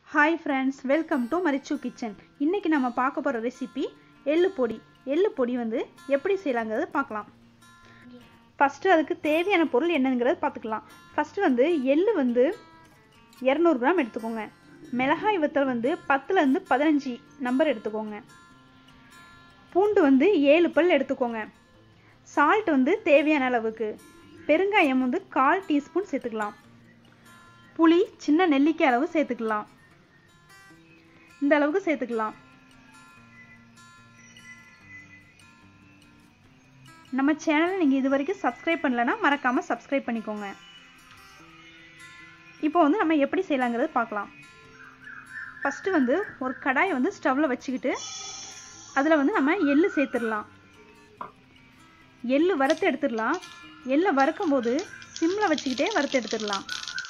hi friends welcome to மரிச்சு kitchen இன்றைக்கி நம்ம பார்க்க போகிற ரெசிபி எள்ளு பொடி எள்ளு பொடி வந்து எப்படி செய்யலாங்கிறது பார்க்கலாம் ஃபஸ்ட்டு அதுக்கு தேவையான பொருள் என்னங்கிறது பார்த்துக்கலாம் ஃபஸ்ட்டு வந்து எள்ளு வந்து இரநூறு கிராம் எடுத்துக்கோங்க மிளகாய் வத்தல் வந்து பத்துலேருந்து பதினஞ்சு நம்பர் எடுத்துக்கோங்க பூண்டு வந்து ஏழு பல் எடுத்துக்கோங்க சால்ட் வந்து தேவையான அளவுக்கு பெருங்காயம் வந்து கால் டீஸ்பூன் சேர்த்துக்கலாம் புளி சின்ன நெல்லிக்காய் அளவு சேர்த்துக்கலாம் இந்த அளவுக்கு சேர்த்துக்கலாம் நம்ம சேனலை நீங்கள் இது வரைக்கும் சப்ஸ்கிரைப் பண்ணலன்னா மறக்காமல் சப்ஸ்கிரைப் பண்ணிக்கோங்க இப்போ வந்து நம்ம எப்படி செய்யலாங்கிறது பார்க்கலாம் ஃபஸ்ட்டு வந்து ஒரு கடாயை வந்து ஸ்டவ்வில் வச்சுக்கிட்டு அதில் வந்து நம்ம எள்ளு சேர்த்துடலாம் எள்ளு வறுத்து எடுத்துடலாம் எள்ளை வறுக்கும் போது சிம்மில் வச்சுக்கிட்டே வறுத்து எடுத்துடலாம்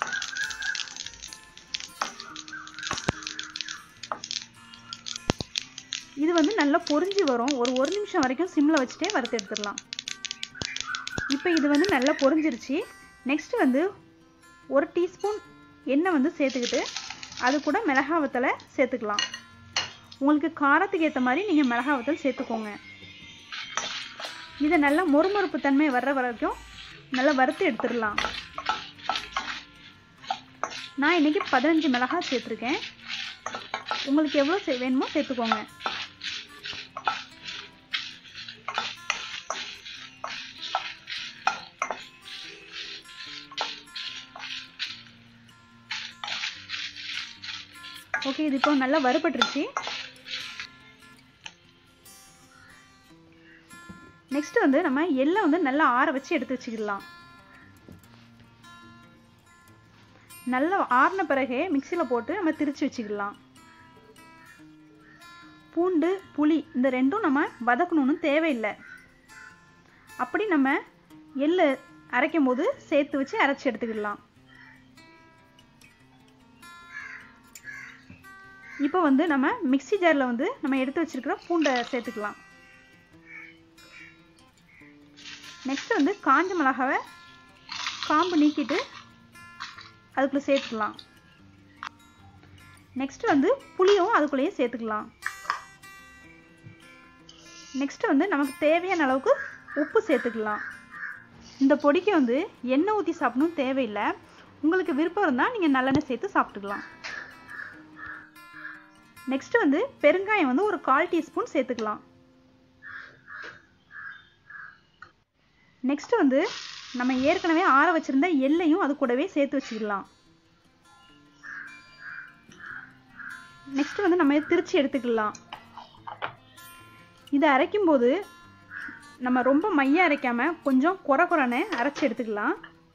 இது வந்து நல்லா பொரிஞ்சு வரும் ஒரு ஒரு நிமிஷம் வரைக்கும் சிம்மில் வச்சுட்டே வறுத்து எடுத்துடலாம் இப்போ இது வந்து நல்லா பொரிஞ்சிருச்சு நெக்ஸ்ட் வந்து ஒரு டீஸ்பூன் எண்ணெய் வந்து சேர்த்துக்கிட்டு அது கூட மிளகா வத்தலை சேர்த்துக்கலாம் உங்களுக்கு காரத்துக்கு ஏற்ற மாதிரி நீங்கள் மிளகா வத்தல் சேர்த்துக்கோங்க இதை நல்லா மொறுமொறுப்பு தன்மை வர்ற வரைக்கும் நல்லா வறுத்து எடுத்துடலாம் நான் இன்றைக்கி பதினஞ்சு மிளகாய் சேர்த்துருக்கேன் உங்களுக்கு எவ்வளோ சே வேணுமோ சேர்த்துக்கோங்க ஓகே இது இப்போ நல்லா வறுபட்டுருச்சு நெக்ஸ்ட் வந்து நம்ம எள்ளை வந்து நல்லா ஆற வச்சு எடுத்து வச்சுக்கிடலாம் நல்லா ஆறின பிறகு மிக்சியில் போட்டு நம்ம திரிச்சு வச்சுக்கலாம் பூண்டு புளி இந்த ரெண்டும் நம்ம வதக்கணும்னு தேவையில்லை அப்படி நம்ம எள்ளு அரைக்கும் போது சேர்த்து வச்சு அரைச்சி எடுத்துக்கிடலாம் இப்போ வந்து நம்ம மிக்சி ஜாரில் வந்து நம்ம எடுத்து வச்சிருக்கிற பூண்டை சேர்த்துக்கலாம் நெக்ஸ்ட் வந்து காஞ்ச மிளகாவை காம்பு நீக்கிட்டு அதுக்குள்ளே சேர்த்துக்கலாம் நெக்ஸ்ட் வந்து புளியும் அதுக்குள்ளேயே சேர்த்துக்கலாம் நெக்ஸ்ட் வந்து நமக்கு தேவையான அளவுக்கு உப்பு சேர்த்துக்கலாம் இந்த பொடிக்கு வந்து எண்ணெய் ஊற்றி சாப்பிடணும் தேவையில்லை உங்களுக்கு விருப்பம் இருந்தால் நீங்கள் நல்லெண்ணெய் சேர்த்து சாப்பிட்டுக்கலாம் நெக்ஸ்ட் வந்து பெருங்காயம் வந்து ஒரு கால் டீஸ்பூன் சேர்த்துக்கலாம் நெக்ஸ்ட் வந்து நம்ம ஏற்கனவே ஆற வச்சிருந்த எள்ளையும் அது கூடவே சேர்த்து வச்சுக்கலாம் நெக்ஸ்ட் வந்து நம்ம திரிச்சு எடுத்துக்கலாம் இதை அரைக்கும் போது நம்ம ரொம்ப மைய அரைக்காம கொஞ்சம் குறை குறைன்னு அரைச்சி எடுத்துக்கலாம்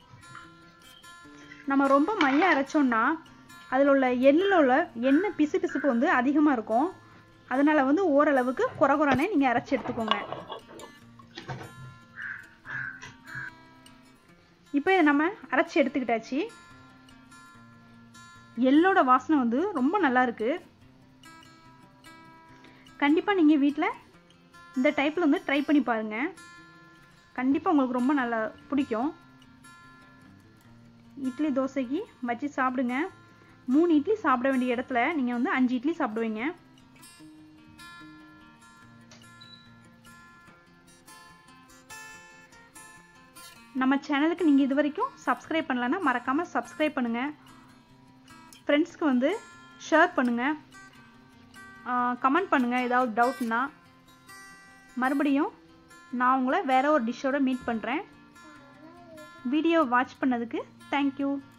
நம்ம ரொம்ப மைய அரைச்சோம்னா அதில் உள்ள எள்ளில் உள்ள எண்ணெய் பிசு பிசுப்பு வந்து அதிகமாக இருக்கும் அதனால் வந்து ஓரளவுக்கு குறை குறைனே நீங்கள் அரைச்சி எடுத்துக்கோங்க இப்போ இதை நம்ம அரைச்சி எடுத்துக்கிட்டாச்சு எள்ளோட வாசனை வந்து ரொம்ப நல்லா இருக்கு கண்டிப்பாக நீங்கள் வீட்டில் இந்த டைப்பில் வந்து ட்ரை பண்ணி பாருங்கள் கண்டிப்பாக உங்களுக்கு ரொம்ப நல்லா பிடிக்கும் இட்லி தோசைக்கு வச்சு சாப்பிடுங்க மூணு இட்லி சாப்பிட வேண்டிய இடத்துல நீங்கள் வந்து அஞ்சு இட்லி சாப்பிடுவீங்க நம்ம சேனலுக்கு நீங்கள் இது வரைக்கும் சப்ஸ்கிரைப் பண்ணலன்னா மறக்காமல் சப்ஸ்கிரைப் பண்ணுங்கள் ஃப்ரெண்ட்ஸ்க்கு வந்து ஷேர் பண்ணுங்கள் கமெண்ட் பண்ணுங்கள் ஏதாவது டவுட்னா மறுபடியும் நான் உங்களை வேறு ஒரு டிஷ்ஷோட மீட் பண்ணுறேன் வீடியோ வாட்ச் பண்ணதுக்கு தேங்க்யூ